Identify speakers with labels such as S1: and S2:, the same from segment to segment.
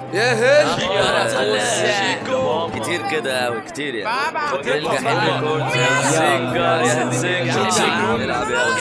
S1: يا هل
S2: كتير كده قوي كتير يعني
S3: بابا.
S2: تلقى حلو ريكوردز يا سنجر يا سنجر نلعب يا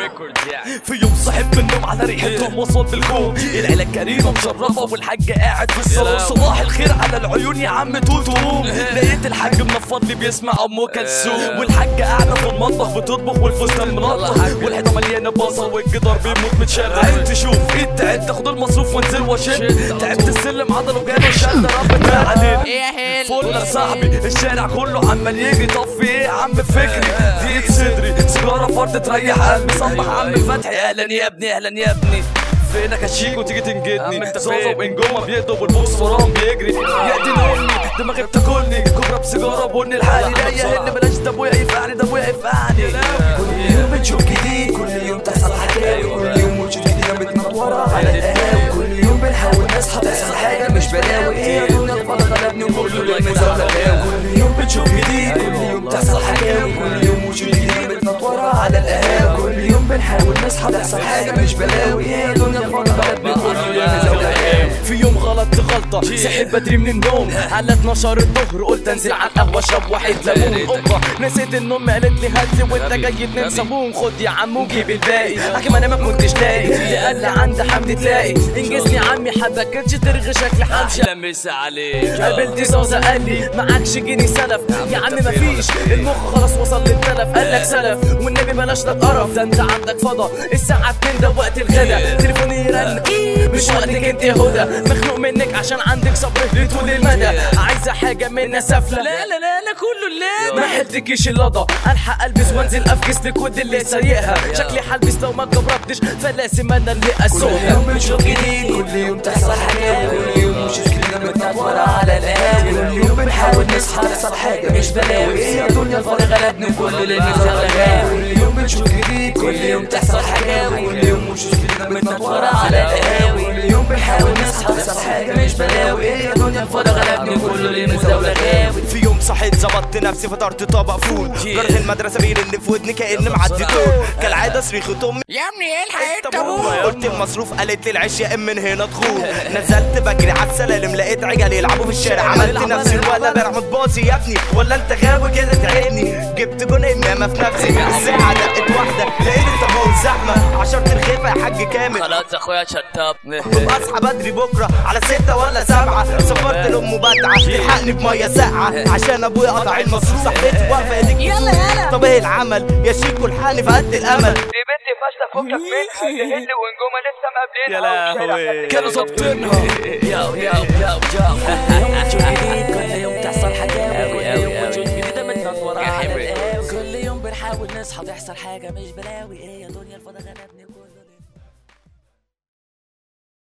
S4: في يوم صحيت من النوم على ريحتهم وصل بالكوم العيلة كريمة مشرفة والحاج قاعد في الصالون صباح الخير على العيون يا عم توت وقوم لقيت الحاج منفض لي بيسمع ام كلثوم والحاجة قاعدة في المطبخ بتطبخ والفستان منطق والحيطة مليانة بصل والجدار بيموت متشرد عين تشوف انت عد تاخد المصروف وانزل وشد تعبت السلم عضله جاله شد ربنا علينا
S3: ايه يا هل
S4: فل يا صاحبي الشارع كله عمال يجري طب في ايه يا عم فكري دقيقة صدري سيجارة فرد تريح قلبي صبح عم فتحي اهلا يا ابني اهلا يا ابني فينك هشيك وتيجي تنجدني زازا وانجوما بيقضوا والبوكس وراهم بيجري يا دين امي دماغي بتاكلني كوبرا بسيجاره بني الحالي لا يا هن بلاش ده ابويا يفعني ده ابويا يفعني
S5: كل يوم بتشوف جديد كل يوم تحصل حكاوي كل يوم وجود جديدة بتنورة على القهاوي كل يوم بنحاول نصحى تحصل حاجة مش بلاوي ايه يا دنيا الفضل غلبني وكله المزاولة كل يوم بتشوف جديد كل يوم تحصل حكاوي كل يوم وجود جديدة بتنورة على القهاوي كل يوم بنحاول نصحى تحصل حاجة مش بلاوي ايه يا دنيا الفضل غلبني كله المزاولة
S4: في يوم غلطت غلطة صحيت بدري من النوم على 12 الظهر قلت انزل على القهوة اشرب واحد ليمون اوبا نسيت النوم قالت لي هاتلي وانت جاي تنام صابون خد يا عم وجيب الباقي حكيم انا ما كنتش لاقي قال لي عند حمدي تلاقي انجزني عمي حبكتش ترغي شكلي حمشي
S2: لمس عليك
S4: قابلت زوزة قال لي معكش جنيه سلف يا عم مفيش المخ خلاص وصل للتلف قال لك سلف والنبي بلاش لك قرف ده انت عندك فضا الساعة 2 ده وقت الغدا تليفوني يرن مش وقتك انت يا هدى مخنوق منك عشان عندك صبر لطول المدى عايزة حاجة منا سفلة لا لا لا لا كله لا ما حلتكيش اللضا الحق البس وانزل افكس لكود اللي سايقها شكلي هلبس لو ما جبرتش فلازم انا اللي
S5: كل
S4: اسوقها
S5: يوم بنشوف جديد كل يوم تحصل حكاوي كل يوم وشوش جديدة متنورة على القهاوي كل يوم بنحاول نصحى تحصل حاجة مش بلاوي ايه يا دنيا الفاضي غلبني وكل اللي نزل غاوي كل يوم بنشوف جديد كل يوم تحصل حكاوي كل يوم وشوش جديدة متنورة على القهاوي كل يوم بنحاول نصحى تحصل حاجة مش بلاوي ايه يا دنيا الفاضي غلبني وكل اللي نزل غاوي
S6: في يوم صحيت ظبطت نفسي فطرت طبق فول جرت المدرسه بيرن في ودني كأن معدي طول كالعاده صريخة امي
S3: يا ابني ايه الحق
S6: ابويا قلت المصروف قالت لي العيش يا ام من هنا تغور نزلت بجري على السلالم لقيت عجل يلعبوا في الشارع عملت نفسي الولد انا متباصي يا ابني ولا انت غاوي كده تعبني جبت جون امامه في نفسي الساعه دقت واحده لقيت الطابور زحمه عشرة الخيفه يا حاج كامل
S2: خلاص اخويا شطاب
S6: ببقى اصحى بدري بكره على ستة ولا سبعة سافرت لأم بدعة تلحقني بمية ساقعة عشان ابويا قطع المصروف صاحبتي واقفة يديك يلا يلا طب ايه العمل يا شيكو الحقني في قد الامل دي بنتي فاشلة فكك منها تهل ونجومة لسه مقابلينها يا لهوي
S4: كانوا ظابطينها
S2: ياو ياو ياو ياو
S5: بنشوف جديد كل يوم تحصل حكاوي
S2: أوي،
S5: كل يوم
S2: أوي،
S5: وجود جديدة متنورة
S2: يا
S5: على
S2: حبيبي.
S5: القهاوي كل يوم بنحاول نصحى تحصل حاجة مش بلاوي ايه يا دنيا الفضا غلبني